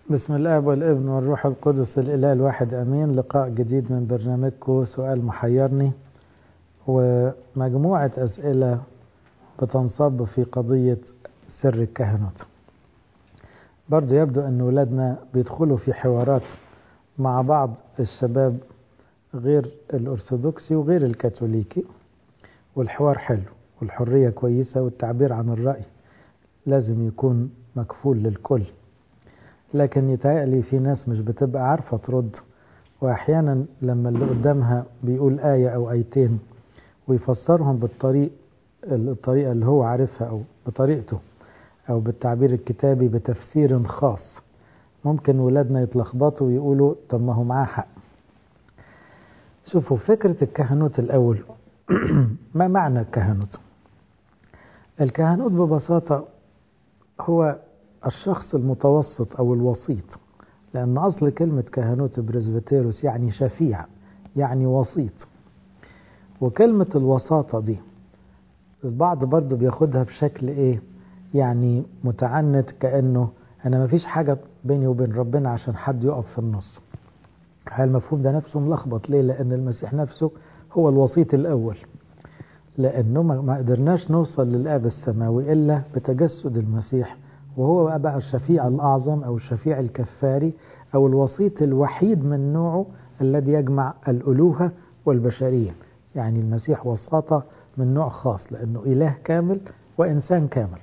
بسم الله والابن والروح القدس الإله الواحد أمين لقاء جديد من برنامجكم سؤال محيرني ومجموعة أسئلة بتنصب في قضية سر الكهنوت برضو يبدو أن ولادنا بيدخلوا في حوارات مع بعض الشباب غير الأرثوذكسي وغير الكاثوليكي والحوار حلو والحرية كويسة والتعبير عن الرأي لازم يكون مكفول للكل لكن يتهيألي في ناس مش بتبقى عارفة ترد وأحيانا لما اللي قدامها بيقول آية أو آيتين ويفسرهم بالطريق الطريقة اللي هو عارفها أو بطريقته أو بالتعبير الكتابي بتفسير خاص ممكن ولادنا يتلخبطوا ويقولوا طب ما هو معاه حق شوفوا فكرة الكهنوت الأول ما معنى الكهنوت الكهنوت ببساطة هو الشخص المتوسط أو الوسيط لأن أصل كلمة كهنوت بريزبتيروس يعني شفيع يعني وسيط وكلمة الوساطة دي البعض برضو بياخدها بشكل إيه يعني متعنت كأنه أنا مفيش حاجة بيني وبين ربنا عشان حد يقف في النص المفهوم ده نفسه ملخبط ليه لأن المسيح نفسه هو الوسيط الأول لأنه ما قدرناش نوصل للآب السماوي إلا بتجسد المسيح وهو بقى الشفيع الأعظم أو الشفيع الكفاري أو الوسيط الوحيد من نوعه الذي يجمع الألوهة والبشرية يعني المسيح وساطة من نوع خاص لأنه إله كامل وإنسان كامل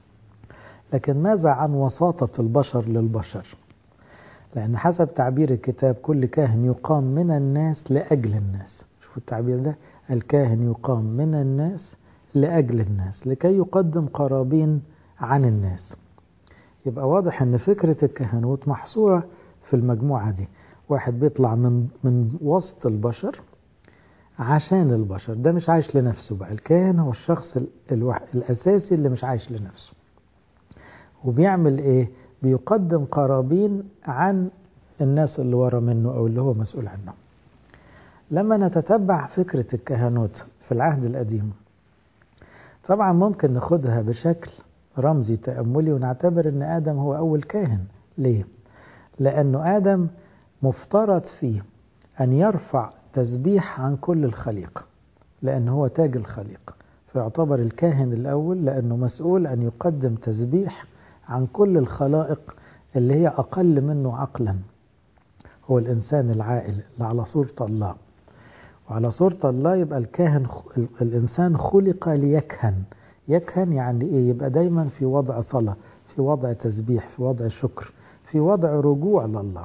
لكن ماذا عن وساطة البشر للبشر لأن حسب تعبير الكتاب كل كاهن يقام من الناس لأجل الناس شوفوا التعبير ده الكاهن يقام من الناس لأجل الناس لكي يقدم قرابين عن الناس يبقى واضح ان فكرة الكهنوت محصورة في المجموعة دي واحد بيطلع من من وسط البشر عشان البشر ده مش عايش لنفسه بقى الكاهن هو الشخص الوح... الأساسي اللي مش عايش لنفسه وبيعمل ايه بيقدم قرابين عن الناس اللي ورا منه او اللي هو مسؤول عنهم لما نتتبع فكرة الكهنوت في العهد القديم طبعا ممكن ناخدها بشكل رمزي تأملي ونعتبر أن آدم هو أول كاهن ليه؟ لأنه آدم مفترض فيه أن يرفع تسبيح عن كل الخليقة لأنه هو تاج الخليقة فيعتبر الكاهن الأول لأنه مسؤول أن يقدم تسبيح عن كل الخلائق اللي هي أقل منه عقلا هو الإنسان العاقل اللي على صورة الله وعلى صورة الله يبقى الكاهن الإنسان خلق ليكهن يكهن يعني ايه يبقى دايما في وضع صلاة في وضع تسبيح في وضع شكر في وضع رجوع لله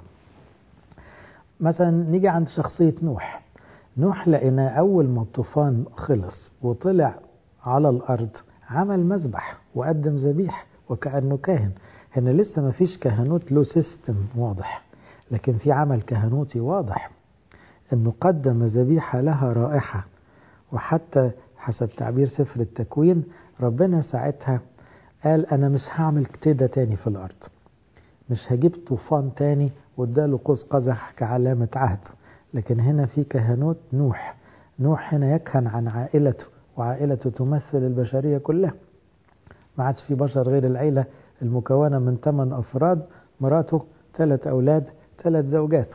مثلا نيجي عند شخصية نوح نوح لقيناه أول ما الطوفان خلص وطلع على الأرض عمل مذبح وقدم ذبيح وكأنه كاهن هنا لسه ما فيش كهنوت له سيستم واضح لكن في عمل كهنوتي واضح انه قدم ذبيحة لها رائحة وحتى حسب تعبير سفر التكوين ربنا ساعتها قال أنا مش هعمل كده تاني في الأرض مش هجيب طوفان تاني واداله قوس قزح كعلامة عهد لكن هنا في كهنوت نوح نوح هنا يكهن عن عائلته وعائلته تمثل البشرية كلها ما عادش في بشر غير العيلة المكونة من ثمان أفراد مراته ثلاث أولاد ثلاث زوجات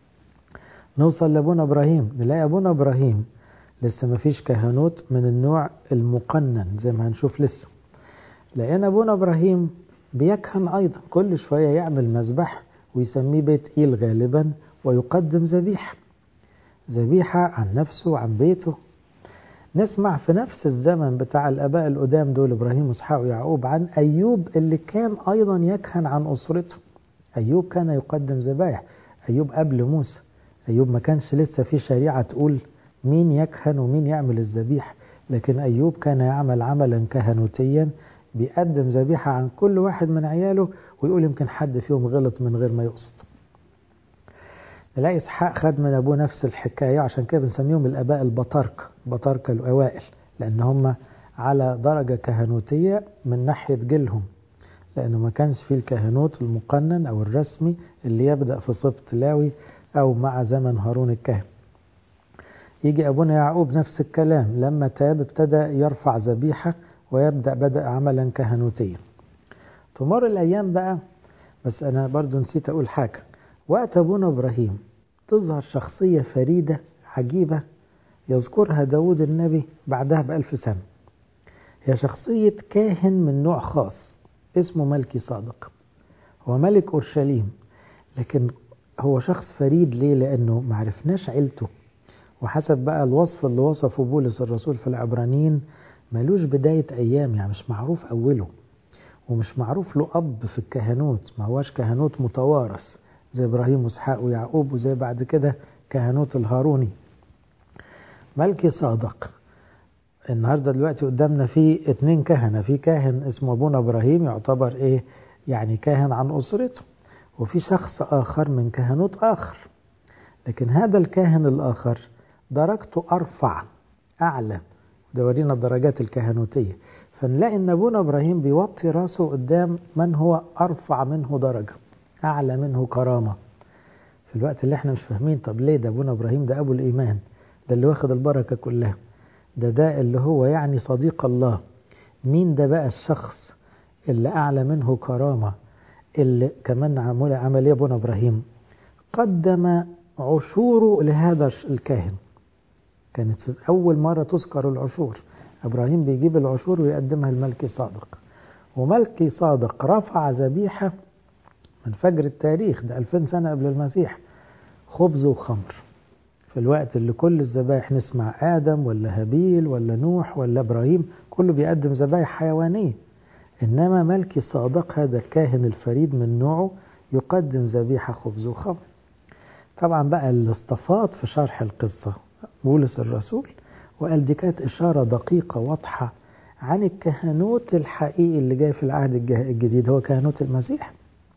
نوصل لأبونا إبراهيم نلاقي أبونا إبراهيم لسه ما فيش كهنوت من النوع المقنن زي ما هنشوف لسه لقينا ابونا ابراهيم بيكهن ايضا كل شويه يعمل مذبح ويسميه بيت ايل غالبا ويقدم ذبيحه ذبيحه عن نفسه وعن بيته نسمع في نفس الزمن بتاع الاباء القدام دول ابراهيم واسحاق ويعقوب عن ايوب اللي كان ايضا يكهن عن اسرته ايوب كان يقدم ذبائح ايوب قبل موسى ايوب ما كانش لسه في شريعه تقول مين يكهن ومين يعمل الذبيح لكن أيوب كان يعمل عملا كهنوتيا بيقدم ذبيحة عن كل واحد من عياله ويقول يمكن حد فيهم غلط من غير ما يقصد نلاقي إسحاق خد من أبوه نفس الحكاية عشان كده بنسميهم الآباء البطاركة بطاركة الأوائل لأن هم على درجة كهنوتية من ناحية جيلهم لأنه ما كانش فيه الكهنوت المقنن أو الرسمي اللي يبدأ في سبط لاوي أو مع زمن هارون الكاهن يجي أبونا يعقوب نفس الكلام لما تاب ابتدى يرفع ذبيحة ويبدأ بدأ عملا كهنوتيا تمر الأيام بقى بس أنا برضو نسيت أقول حاجة وقت أبونا إبراهيم تظهر شخصية فريدة عجيبة يذكرها داود النبي بعدها بألف سنة هي شخصية كاهن من نوع خاص اسمه ملكي صادق هو ملك أورشليم لكن هو شخص فريد ليه لأنه معرفناش عيلته وحسب بقى الوصف اللي وصفه بولس الرسول في العبرانيين ملوش بداية أيام يعني مش معروف أوله ومش معروف له أب في الكهنوت ما هواش كهنوت متوارث زي إبراهيم وإسحاق ويعقوب وزي بعد كده كهنوت الهاروني ملكي صادق النهارده دلوقتي قدامنا في اتنين كهنه في كاهن اسمه ابونا ابراهيم يعتبر ايه يعني كاهن عن اسرته وفي شخص اخر من كهنوت اخر لكن هذا الكاهن الاخر درجته ارفع اعلى ده ورينا الدرجات الكهنوتيه فنلاقي ان ابونا ابراهيم بيوطي راسه قدام من هو ارفع منه درجه اعلى منه كرامه في الوقت اللي احنا مش فاهمين طب ليه ده ابونا ابراهيم ده ابو الايمان ده اللي واخد البركه كلها ده ده اللي هو يعني صديق الله مين ده بقى الشخص اللي أعلى منه كرامة اللي كمان عمل عمل ابونا إبراهيم قدم عشوره لهذا الكاهن كانت أول مرة تذكر العشور إبراهيم بيجيب العشور ويقدمها الملكي صادق وملكي صادق رفع ذبيحة من فجر التاريخ ده 2000 سنة قبل المسيح خبز وخمر في الوقت اللي كل الذبائح نسمع آدم ولا هابيل ولا نوح ولا إبراهيم كله بيقدم ذبائح حيوانية إنما ملكي صادق هذا الكاهن الفريد من نوعه يقدم ذبيحة خبز وخمر طبعا بقى اللي استفاض في شرح القصة بولس الرسول وقال دي كانت إشارة دقيقة واضحة عن الكهنوت الحقيقي اللي جاي في العهد الجديد هو كهنوت المسيح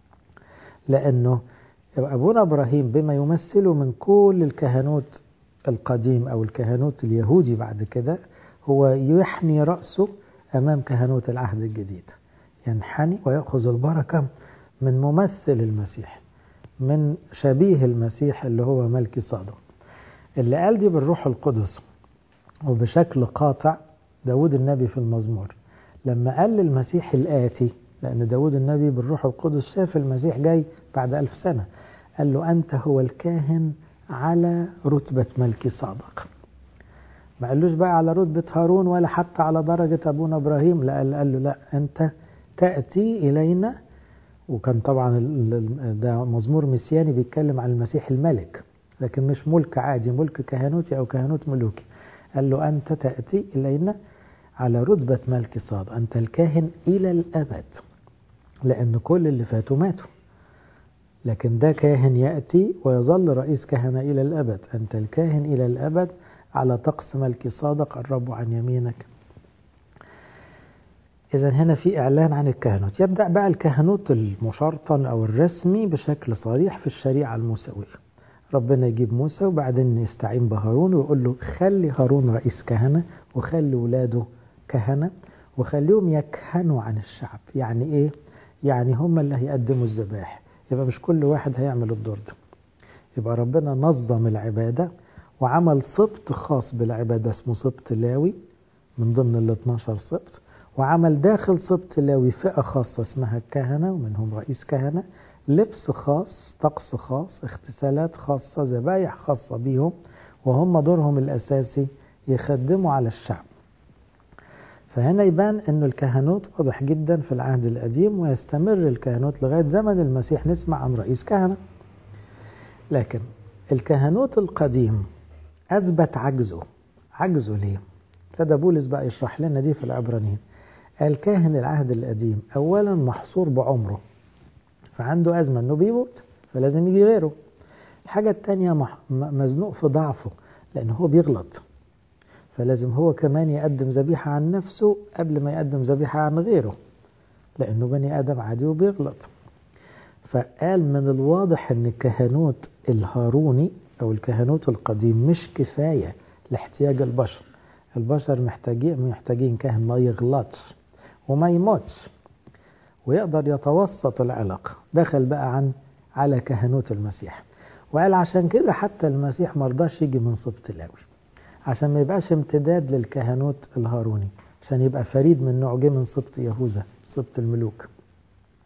لأنه أبونا إبراهيم بما يمثله من كل الكهنوت القديم أو الكهنوت اليهودي بعد كده هو يحني رأسه أمام كهنوت العهد الجديد ينحني ويأخذ البركة من ممثل المسيح من شبيه المسيح اللي هو ملكي صادق اللي قال دي بالروح القدس وبشكل قاطع داود النبي في المزمور لما قال للمسيح الآتي لأن داود النبي بالروح القدس شاف المسيح جاي بعد ألف سنة قال له أنت هو الكاهن على رتبة ملكي صادق ما قالوش بقى على رتبة هارون ولا حتى على درجة أبونا إبراهيم لا قال له لا أنت تأتي إلينا وكان طبعا ده مزمور مسياني بيتكلم عن المسيح الملك لكن مش ملك عادي ملك كهنوتي أو كهنوت ملوكي قال له أنت تأتي إلينا على رتبة ملك صادق أنت الكاهن إلى الأبد لأن كل اللي فاتوا ماتوا لكن ده كاهن يأتي ويظل رئيس كهنة إلى الأبد أنت الكاهن إلى الأبد على طقس ملك صادق الرب عن يمينك إذا هنا في إعلان عن الكهنوت يبدأ بقى الكهنوت المشرطن أو الرسمي بشكل صريح في الشريعة الموسوية ربنا يجيب موسى وبعدين يستعين بهارون ويقول له خلي هارون رئيس كهنة وخلي ولاده كهنة وخليهم يكهنوا عن الشعب يعني إيه؟ يعني هم اللي هيقدموا الذبائح يبقى مش كل واحد هيعمل الدور ده يبقى ربنا نظم العبادة وعمل سبط خاص بالعبادة اسمه سبط لاوي من ضمن ال 12 سبط وعمل داخل سبط لاوي فئة خاصة اسمها الكهنة ومنهم رئيس كهنة لبس خاص طقس خاص اغتسالات خاصة ذبايح خاصة بيهم وهم دورهم الأساسي يخدموا على الشعب فهنا يبان أن الكهنوت واضح جدا في العهد القديم ويستمر الكهنوت لغاية زمن المسيح نسمع عن رئيس كهنة لكن الكهنوت القديم أثبت عجزه عجزه ليه؟ ابتدى بولس بقى يشرح لنا دي في العبرانيين قال كاهن العهد القديم أولا محصور بعمره فعنده أزمة أنه بيموت فلازم يجي غيره الحاجة التانية مزنوق في ضعفه لأنه هو بيغلط فلازم هو كمان يقدم ذبيحة عن نفسه قبل ما يقدم ذبيحة عن غيره لأنه بني آدم عادي وبيغلط فقال من الواضح أن الكهنوت الهاروني أو الكهنوت القديم مش كفاية لاحتياج البشر البشر محتاجين محتاجين كاهن ما يغلطش وما يموتش ويقدر يتوسط العلاقة دخل بقى عن على كهنوت المسيح وقال عشان كده حتى المسيح مرضاش يجي من سبط لاوي عشان ما يبقاش امتداد للكهنوت الهاروني عشان يبقى فريد من نوع جه من سبط يهوذا سبط الملوك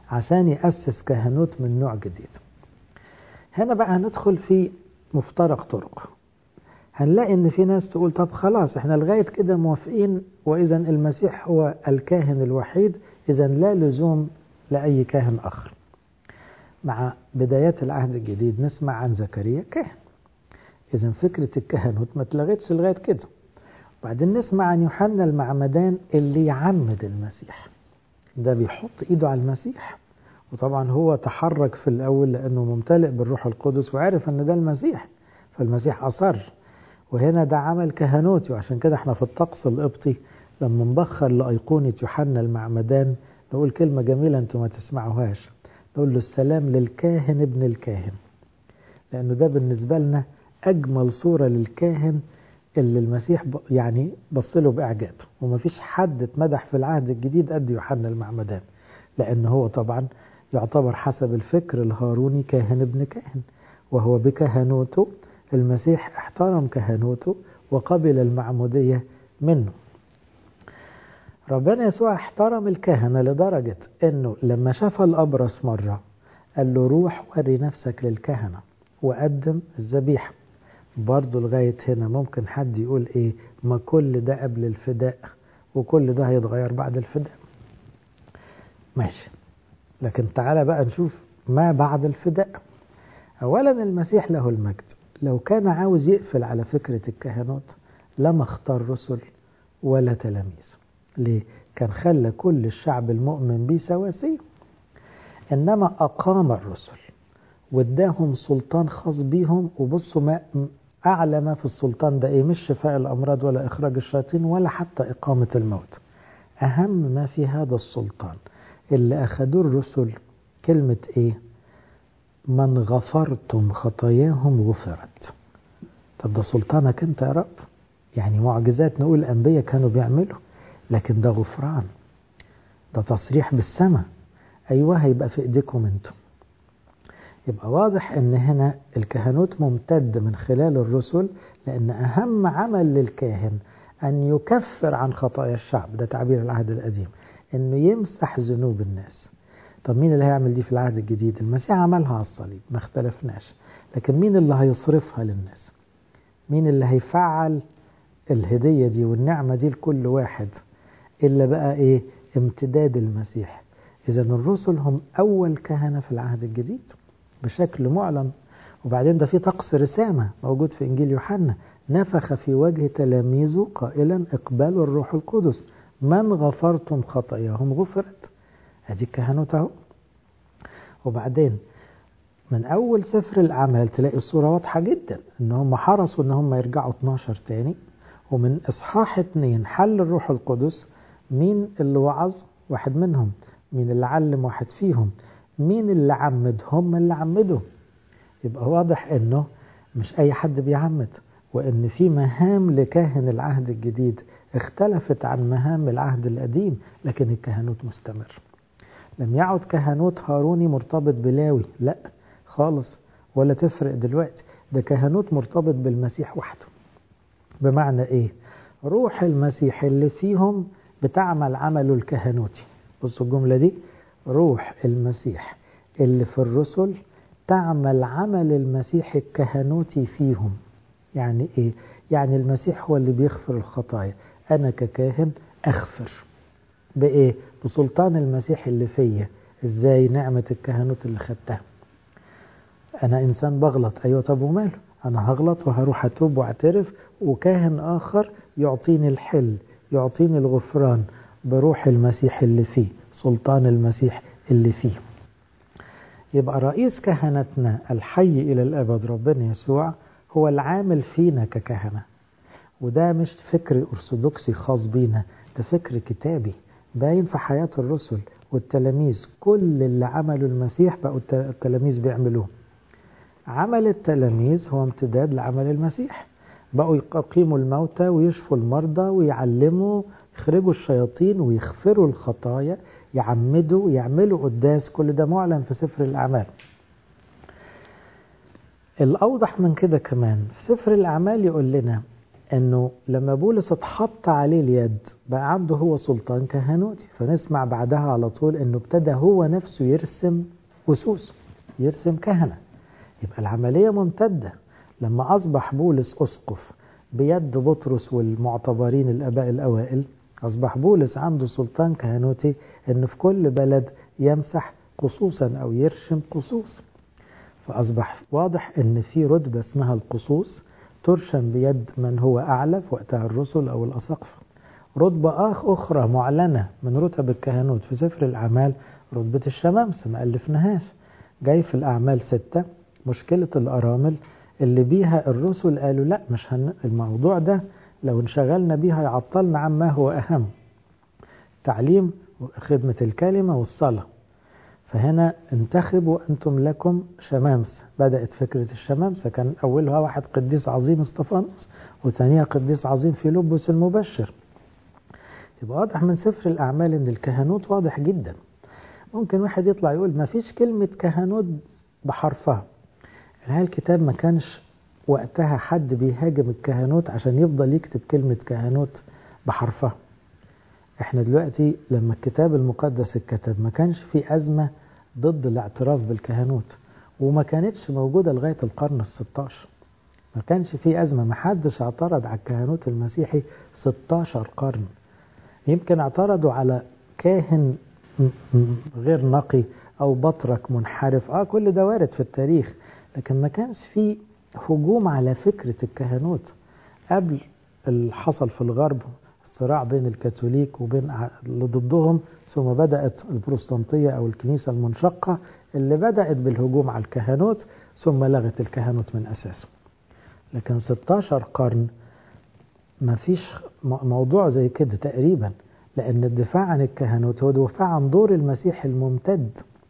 عشان يأسس كهنوت من نوع جديد هنا بقى هندخل في مفترق طرق هنلاقي ان في ناس تقول طب خلاص احنا لغاية كده موافقين واذا المسيح هو الكاهن الوحيد اذا لا لزوم لأي كاهن آخر مع بدايات العهد الجديد نسمع عن زكريا كاهن إذا فكرة الكهنوت ما اتلغتش لغاية كده وبعدين نسمع عن يوحنا المعمدان اللي يعمد المسيح ده بيحط ايده على المسيح وطبعا هو تحرك في الأول لأنه ممتلئ بالروح القدس وعرف أن ده المسيح فالمسيح أصر وهنا ده عمل كهنوتي وعشان كده احنا في الطقس القبطي لما نبخر لأيقونة يوحنا المعمدان نقول كلمة جميلة انتم ما تسمعوهاش نقول له السلام للكاهن ابن الكاهن لأنه ده بالنسبة لنا أجمل صورة للكاهن اللي المسيح يعني بص له بإعجاب ومفيش حد اتمدح في العهد الجديد قد يوحنا المعمدان لأن هو طبعا يعتبر حسب الفكر الهاروني كاهن ابن كاهن وهو بكهنوته المسيح احترم كهنوته وقبل المعمودية منه ربنا يسوع احترم الكهنة لدرجة انه لما شاف الأبرص مرة قال له روح وري نفسك للكهنة وقدم الذبيحة برضه لغاية هنا ممكن حد يقول ايه ما كل ده قبل الفداء وكل ده هيتغير بعد الفداء ماشي لكن تعالى بقى نشوف ما بعد الفداء اولا المسيح له المجد لو كان عاوز يقفل على فكرة الكهنوت لما اختار رسل ولا تلاميذ ليه؟ كان خلى كل الشعب المؤمن بيه سواسية إنما أقام الرسل واداهم سلطان خاص بيهم وبصوا ما أعلى ما في السلطان ده إيه مش شفاء الأمراض ولا إخراج الشياطين ولا حتى إقامة الموت أهم ما في هذا السلطان اللي أخذوه الرسل كلمة إيه من غفرتم خطاياهم غفرت طب ده سلطانك أنت يا رب يعني معجزات نقول الأنبياء كانوا بيعملوا لكن ده غفران ده تصريح بالسماء أيوة هيبقى في إيديكم أنتم يبقى واضح أن هنا الكهنوت ممتد من خلال الرسل لأن أهم عمل للكاهن أن يكفر عن خطايا الشعب ده تعبير العهد القديم أنه يمسح ذنوب الناس طب مين اللي هيعمل دي في العهد الجديد المسيح عملها على الصليب ما اختلفناش لكن مين اللي هيصرفها للناس مين اللي هيفعل الهدية دي والنعمة دي لكل واحد إلا بقى إيه امتداد المسيح إذا الرسل هم أول كهنة في العهد الجديد بشكل معلن وبعدين ده في طقس رسامة موجود في إنجيل يوحنا نفخ في وجه تلاميذه قائلا اقبلوا الروح القدس من غفرتم خطاياهم غفرت ادي الكهنوت اهو وبعدين من اول سفر الاعمال تلاقي الصوره واضحه جدا ان هم حرصوا ان هم يرجعوا 12 تاني ومن اصحاح اتنين حل الروح القدس مين اللي وعظ واحد منهم مين اللي علم واحد فيهم مين اللي عمد هم اللي عمدوا يبقى واضح انه مش اي حد بيعمد وان في مهام لكاهن العهد الجديد اختلفت عن مهام العهد القديم لكن الكهنوت مستمر لم يعد كهنوت هاروني مرتبط بلاوي لا خالص ولا تفرق دلوقتي ده كهنوت مرتبط بالمسيح وحده بمعنى ايه روح المسيح اللي فيهم بتعمل عمله الكهنوتي بصوا الجملة دي روح المسيح اللي في الرسل تعمل عمل المسيح الكهنوتي فيهم يعني ايه يعني المسيح هو اللي بيغفر الخطايا انا ككاهن اغفر بايه بسلطان المسيح اللي فيا ازاي نعمة الكهنوت اللي خدتها انا انسان بغلط ايوه طب وماله انا هغلط وهروح اتوب واعترف وكاهن اخر يعطيني الحل يعطيني الغفران بروح المسيح اللي فيه سلطان المسيح اللي فيه يبقى رئيس كهنتنا الحي إلى الأبد ربنا يسوع هو العامل فينا ككهنة وده مش فكر أرثوذكسي خاص بينا ده فكر كتابي باين في حياة الرسل والتلاميذ كل اللي عمله المسيح بقوا التلاميذ بيعملوه عمل التلاميذ هو امتداد لعمل المسيح بقوا يقيموا الموتى ويشفوا المرضى ويعلموا يخرجوا الشياطين ويغفروا الخطايا يعمدوا يعملوا قداس كل ده معلن في سفر الأعمال الأوضح من كده كمان في سفر الأعمال يقول لنا انه لما بولس اتحط عليه اليد بقى عنده هو سلطان كهنوتي فنسمع بعدها على طول انه ابتدى هو نفسه يرسم أسوس يرسم كهنة يبقى العملية ممتدة لما أصبح بولس أسقف بيد بطرس والمعتبرين الآباء الأوائل أصبح بولس عنده سلطان كهنوتي إنه في كل بلد يمسح قصوصا أو يرشم قصوص فأصبح واضح إن في رتبة اسمها القصوص ترشم بيد من هو أعلى في وقتها الرسل أو الأساقفة رتبة أخ أخرى معلنة من رتب الكهنوت في سفر الأعمال رتبة الشمامسة ما ألفناهاش جاي في الأعمال ستة مشكلة الأرامل اللي بيها الرسل قالوا لا مش هن... الموضوع ده لو انشغلنا بيها يعطلنا عما هو أهم تعليم وخدمة الكلمة والصلاة فهنا انتخبوا أنتم لكم شمامسة بدأت فكرة الشمامسة كان أولها واحد قديس عظيم استفانوس وثانيها قديس عظيم فيلبس المبشر يبقى واضح من سفر الأعمال أن الكهنوت واضح جدا ممكن واحد يطلع يقول ما فيش كلمة كهنوت بحرفها الحقيقة الكتاب ما كانش وقتها حد بيهاجم الكهنوت عشان يفضل يكتب كلمة كهنوت بحرفها احنا دلوقتي لما الكتاب المقدس اتكتب ما كانش في أزمة ضد الاعتراف بالكهنوت وما كانتش موجودة لغاية القرن الستاشر ما كانش في أزمة ما حدش اعترض على الكهنوت المسيحي 16 قرن يمكن اعترضوا على كاهن غير نقي أو بطرك منحرف آه كل ده وارد في التاريخ لكن ما كانش في هجوم على فكرة الكهنوت قبل اللي حصل في الغرب الصراع بين الكاثوليك وبين اللي ضدهم ثم بدأت البروتستانتية أو الكنيسة المنشقة اللي بدأت بالهجوم على الكهنوت ثم لغت الكهنوت من أساسه لكن 16 قرن ما فيش موضوع زي كده تقريبا لأن الدفاع عن الكهنوت هو دفاع عن دور المسيح الممتد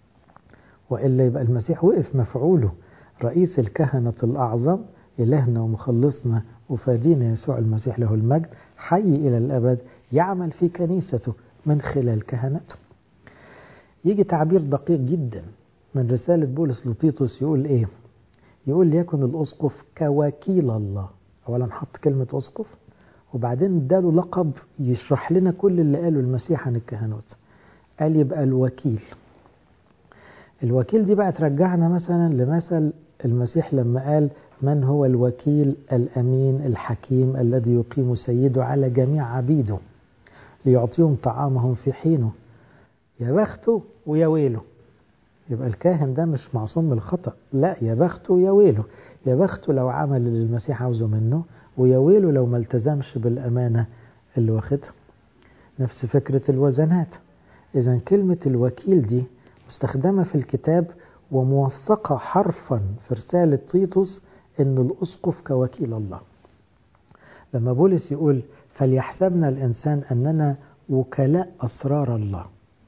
وإلا يبقى المسيح وقف مفعوله رئيس الكهنة الأعظم إلهنا ومخلصنا وفادينا يسوع المسيح له المجد حي إلى الأبد يعمل في كنيسته من خلال كهنته يجي تعبير دقيق جدا من رسالة بولس لطيطس يقول إيه يقول ليكن الأسقف كوكيل الله أولا حط كلمة أسقف وبعدين اداله لقب يشرح لنا كل اللي قاله المسيح عن الكهنوت قال يبقى الوكيل الوكيل دي بقى ترجعنا مثلا لمثل المسيح لما قال من هو الوكيل الأمين الحكيم الذي يقيم سيده على جميع عبيده ليعطيهم طعامهم في حينه يا بخته ويا ويله يبقى الكاهن ده مش معصوم من الخطأ لا يا بخته ويا ويله يا بخته لو عمل اللي المسيح عاوزه منه ويا ويله لو ما التزمش بالأمانة اللي واخدها نفس فكرة الوزنات إذا كلمة الوكيل دي مستخدمة في الكتاب وموثقة حرفا في رسالة تيتوس أن الأسقف كوكيل الله لما بولس يقول فليحسبنا الإنسان أننا وكلاء أسرار الله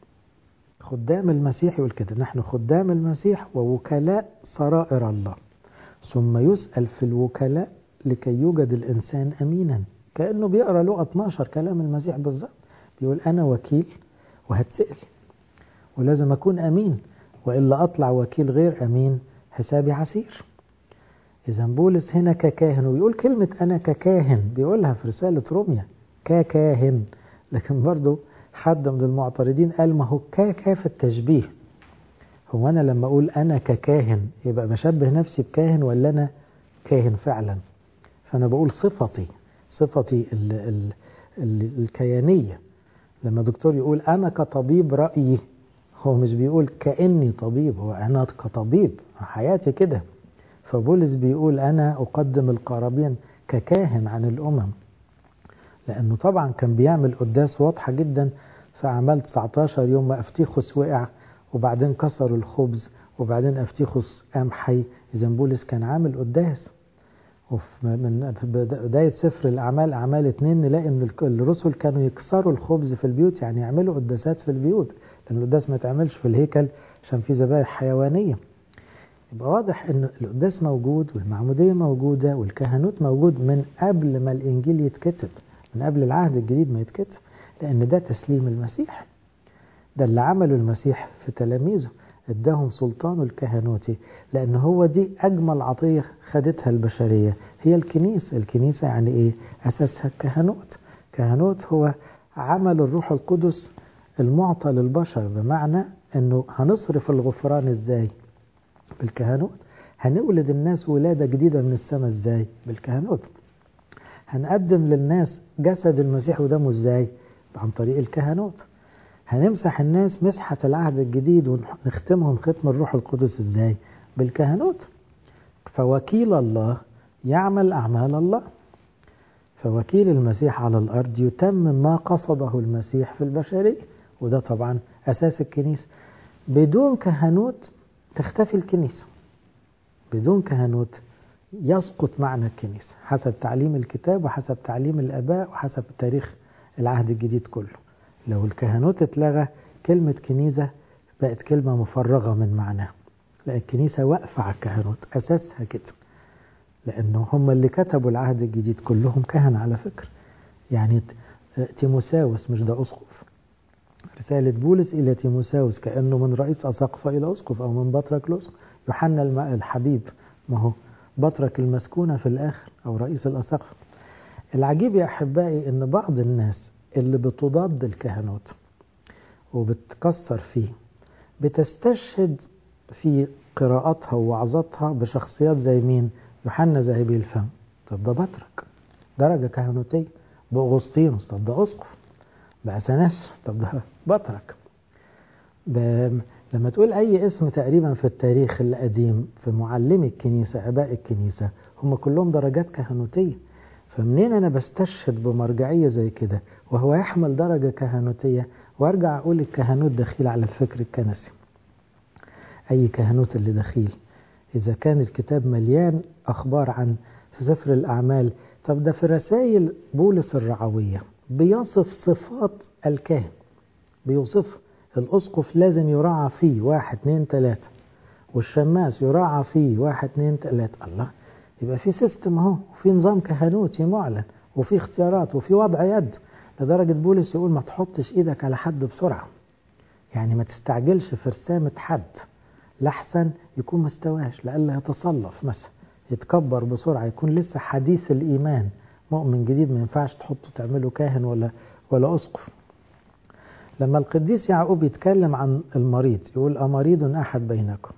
خدام المسيح يقول كده نحن خدام المسيح ووكلاء سرائر الله ثم يسأل في الوكلاء لكي يوجد الإنسان أمينا كأنه بيقرأ لغة 12 كلام المسيح بالظبط بيقول أنا وكيل وهتسأل ولازم أكون أمين وإلا أطلع وكيل غير أمين حسابي عسير إذا بولس هنا ككاهن ويقول كلمة أنا ككاهن بيقولها في رسالة روميا ككاهن لكن برضو حد من المعترضين قال ما هو كاكا في التشبيه هو أنا لما أقول أنا ككاهن يبقى بشبه نفسي بكاهن ولا أنا كاهن فعلا فأنا بقول صفتي صفتي ال ال ال الكيانية لما دكتور يقول أنا كطبيب رأيي هو مش بيقول كأني طبيب هو أنا كطبيب حياتي كده فبولس بيقول أنا أقدم القرابين ككاهن عن الأمم لأنه طبعا كان بيعمل قداس واضحة جدا في أعمال 19 يوم ما أفتيخوس وقع وبعدين كسروا الخبز وبعدين أفتيخوس قام حي إذا بولس كان عامل قداس ومن بداية سفر الأعمال أعمال اتنين نلاقي إن الرسل كانوا يكسروا الخبز في البيوت يعني يعملوا قداسات في البيوت لأن القداس ما يتعملش في الهيكل عشان في ذبائح حيوانية يبقى واضح إن القداس موجود والمعمودية موجودة والكهنوت موجود من قبل ما الإنجيل يتكتب من قبل العهد الجديد ما يتكتب لأن ده تسليم المسيح ده اللي عمله المسيح في تلاميذه اداهم سلطانه الكهنوتي لأن هو دي أجمل عطية خدتها البشرية هي الكنيسة الكنيسة يعني إيه أساسها الكهنوت كهنوت هو عمل الروح القدس المعطى للبشر بمعنى أنه هنصرف الغفران إزاي بالكهنوت هنولد الناس ولادة جديدة من السماء إزاي بالكهنوت هنقدم للناس جسد المسيح ودمه إزاي عن طريق الكهنوت هنمسح الناس مسحة العهد الجديد ونختمهم ختم الروح القدس ازاي بالكهنوت فوكيل الله يعمل أعمال الله فوكيل المسيح على الأرض يتمم ما قصده المسيح في البشرية وده طبعا أساس الكنيسة بدون كهنوت تختفي الكنيسة بدون كهنوت يسقط معنى الكنيسة حسب تعليم الكتاب وحسب تعليم الآباء وحسب تاريخ العهد الجديد كله لو الكهنوت اتلغى كلمة كنيسة بقت كلمة مفرغة من معناها لا الكنيسة واقفة على الكهنوت أساسها كده لأنه هم اللي كتبوا العهد الجديد كلهم كهنة على فكرة يعني تيموساوس مش ده أسقف رسالة بولس إلى تيموساوس كأنه من رئيس أساقفة إلى أسقف أو من بطرك لأسقف يوحنا الحبيب ما هو بطرك المسكونة في الآخر أو رئيس الأساقفة العجيب يا أحبائي أن بعض الناس اللي بتضاد الكهنوت وبتكسر فيه بتستشهد في قراءاتها ووعظاتها بشخصيات زي مين يوحنا ذهبي الفم طب ده بطرك درجة كهنوتية بأغسطينوس طب ده أسقف بأثناس طب ده بطرك لما تقول أي اسم تقريبا في التاريخ القديم في معلمي الكنيسة آباء الكنيسة هم كلهم درجات كهنوتية فمنين أنا بستشهد بمرجعية زي كده وهو يحمل درجة كهنوتية وارجع أقول الكهنوت دخيل على الفكر الكنسي أي كهنوت اللي دخيل إذا كان الكتاب مليان أخبار عن في سفر الأعمال طب ده في رسائل بولس الرعوية بيصف صفات الكاهن بيوصف الأسقف لازم يراعى فيه واحد اتنين تلاتة والشماس يراعى فيه واحد اتنين تلاتة الله يبقى في سيستم اهو وفي نظام كهنوتي معلن وفي اختيارات وفي وضع يد لدرجة بولس يقول ما تحطش ايدك على حد بسرعة يعني ما تستعجلش في رسامة حد لحسن يكون ما استواش لألا يتصلف مثلا يتكبر بسرعة يكون لسه حديث الإيمان مؤمن جديد ما ينفعش تحطه تعمله كاهن ولا ولا أسقف لما القديس يعقوب يتكلم عن المريض يقول أمريض أحد بينكم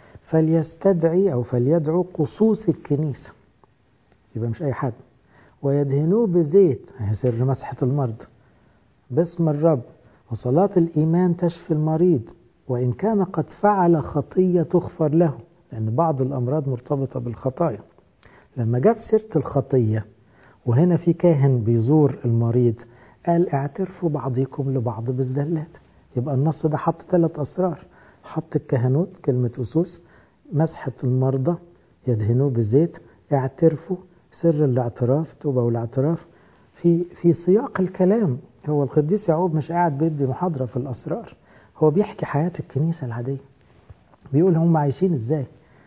فليستدعي أو فليدعو قصوص الكنيسة يبقى مش أي حد ويدهنوه بزيت هي سر مسحة المرض باسم الرب وصلاة الإيمان تشفي المريض وإن كان قد فعل خطية تغفر له لأن بعض الأمراض مرتبطة بالخطايا لما جت سيرة الخطية وهنا في كاهن بيزور المريض قال اعترفوا بعضكم لبعض بالزلات يبقى النص ده حط ثلاث أسرار حط الكهنوت كلمة أسوس مسحة المرضى يدهنوه بزيت اعترفوا سر الاعتراف توبة والاعتراف في في سياق الكلام هو القديس يعقوب مش قاعد بيدي محاضرة في الأسرار هو بيحكي حياة الكنيسة العادية بيقول هم عايشين ازاي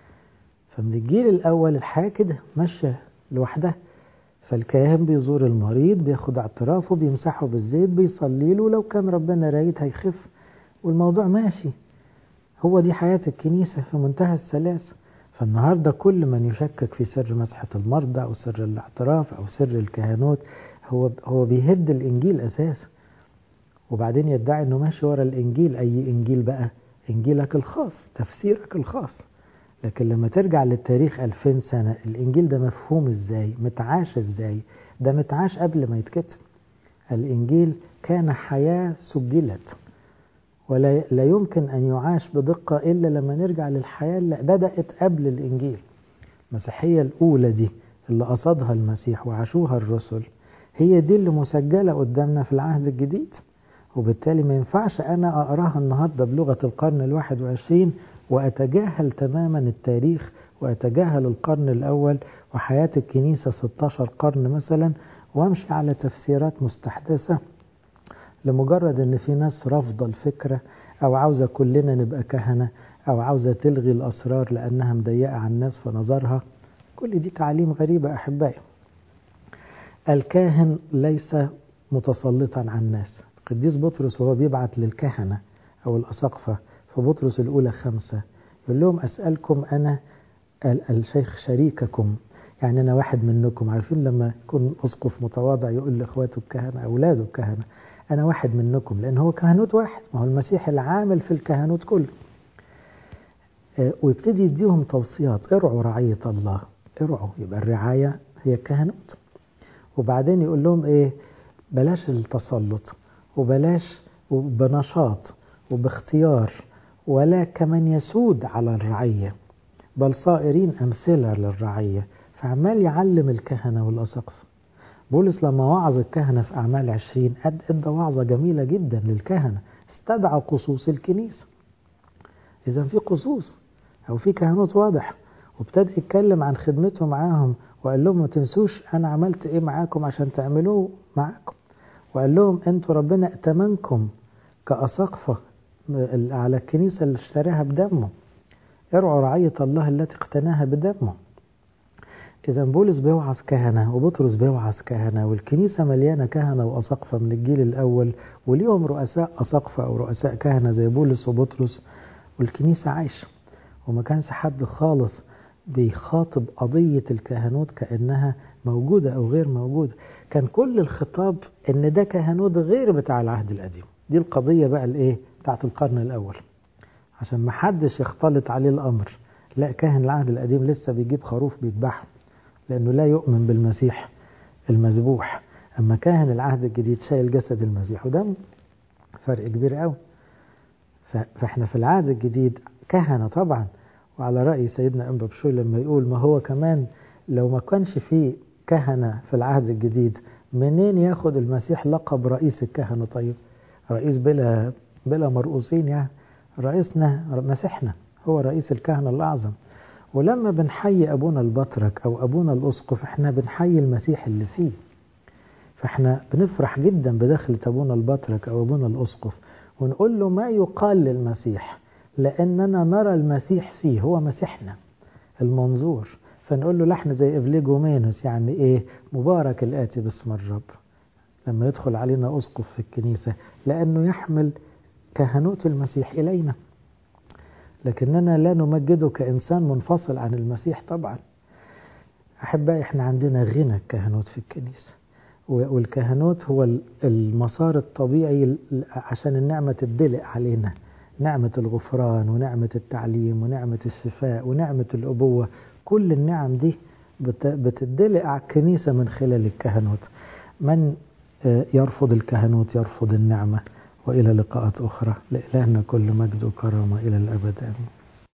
فمن الجيل الأول الحياة كده ماشية لوحدها فالكاهن بيزور المريض بياخد اعترافه بيمسحه بالزيت بيصلي له لو كان ربنا رايد هيخف والموضوع ماشي هو دي حياة الكنيسة في منتهى السلاسة فالنهاردة كل من يشكك في سر مسحة المرضى أو سر الاعتراف أو سر الكهنوت هو هو بيهد الإنجيل أساسا وبعدين يدعي إنه ماشي ورا الإنجيل أي إنجيل بقى إنجيلك الخاص تفسيرك الخاص لكن لما ترجع للتاريخ 2000 سنة الإنجيل ده مفهوم إزاي متعاش إزاي ده متعاش قبل ما يتكتب الإنجيل كان حياة سجلت ولا لا يمكن أن يعاش بدقة إلا لما نرجع للحياة اللي بدأت قبل الإنجيل المسيحية الأولى دي اللي قصدها المسيح وعاشوها الرسل هي دي اللي مسجلة قدامنا في العهد الجديد وبالتالي ما ينفعش أنا أقراها النهاردة بلغة القرن الواحد وعشرين وأتجاهل تماما التاريخ وأتجاهل القرن الأول وحياة الكنيسة 16 قرن مثلا وأمشي على تفسيرات مستحدثة لمجرد ان في ناس رافضه الفكره او عاوزه كلنا نبقى كهنه او عاوزه تلغي الاسرار لانها مضيقه على الناس في نظرها كل دي تعاليم غريبه احبائي الكاهن ليس متسلطا على الناس القديس بطرس وهو بيبعت للكهنه او الاساقفه في بطرس الأولى خمسة يقول لهم أسألكم أنا الشيخ شريككم يعني أنا واحد منكم عارفين لما يكون أسقف متواضع يقول لإخواته الكهنة أولاده الكهنة أنا واحد منكم لأن هو كهنوت واحد ما هو المسيح العامل في الكهنوت كله ويبتدي يديهم توصيات ارعوا رعية الله ارعوا يبقى الرعاية هي الكهنوت وبعدين يقول لهم ايه بلاش التسلط وبلاش وبنشاط وباختيار ولا كمن يسود على الرعية بل صائرين أمثلة للرعية فعمال يعلم الكهنة والأساقفة بولس لما وعظ الكهنة في أعمال عشرين أدى وعظة جميلة جدا للكهنة استدعى قصوص الكنيسة إذا في قصوص أو في كهنوت واضح وابتدى يتكلم عن خدمته معاهم وقال لهم ما تنسوش أنا عملت إيه معاكم عشان تعملوه معاكم وقال لهم أنتوا ربنا ائتمنكم كأساقفة على الكنيسة اللي اشتراها بدمه ارعوا رعية الله التي اقتناها بدمه إذا بولس بيوعظ كهنة وبطرس بيوعظ كهنة والكنيسة مليانة كهنة وأساقفة من الجيل الأول وليهم رؤساء أساقفة أو رؤساء كهنة زي بولس وبطرس والكنيسة عايشة وما كانش حد خالص بيخاطب قضية الكهنوت كأنها موجودة أو غير موجودة كان كل الخطاب إن ده كهنوت غير بتاع العهد القديم دي القضية بقى الإيه بتاعت القرن الأول عشان ما حدش يختلط عليه الأمر لا كاهن العهد القديم لسه بيجيب خروف بيذبحه لأنه لا يؤمن بالمسيح المذبوح أما كاهن العهد الجديد شايل جسد المسيح وده فرق كبير قوي فاحنا في العهد الجديد كهنة طبعا وعلى رأي سيدنا أنبا بشوي لما يقول ما هو كمان لو ما كانش فيه كهنة في العهد الجديد منين ياخد المسيح لقب رئيس الكهنة طيب رئيس بلا بلا مرؤوسين يعني رئيسنا مسيحنا هو رئيس الكهنة الأعظم ولما بنحيي أبونا البطرك أو أبونا الأسقف احنا بنحيي المسيح اللي فيه فاحنا بنفرح جدا بدخلة أبونا البطرك أو أبونا الأسقف ونقول له ما يقال للمسيح لأننا نرى المسيح فيه هو مسيحنا المنظور فنقول له لحن زي إفليجومينوس يعني إيه مبارك الآتي باسم الرب لما يدخل علينا أسقف في الكنيسة لأنه يحمل كهنوت المسيح إلينا لكننا لا نمجده كإنسان منفصل عن المسيح طبعا أحبائي إحنا عندنا غنى الكهنوت في الكنيسة والكهنوت هو المسار الطبيعي عشان النعمة تدلق علينا نعمة الغفران ونعمة التعليم ونعمة الشفاء ونعمة الأبوة كل النعم دي بتدلق على الكنيسة من خلال الكهنوت من يرفض الكهنوت يرفض النعمة وإلى لقاءات أخرى لإلهنا كل مجد وكرامة إلى الأبد آمين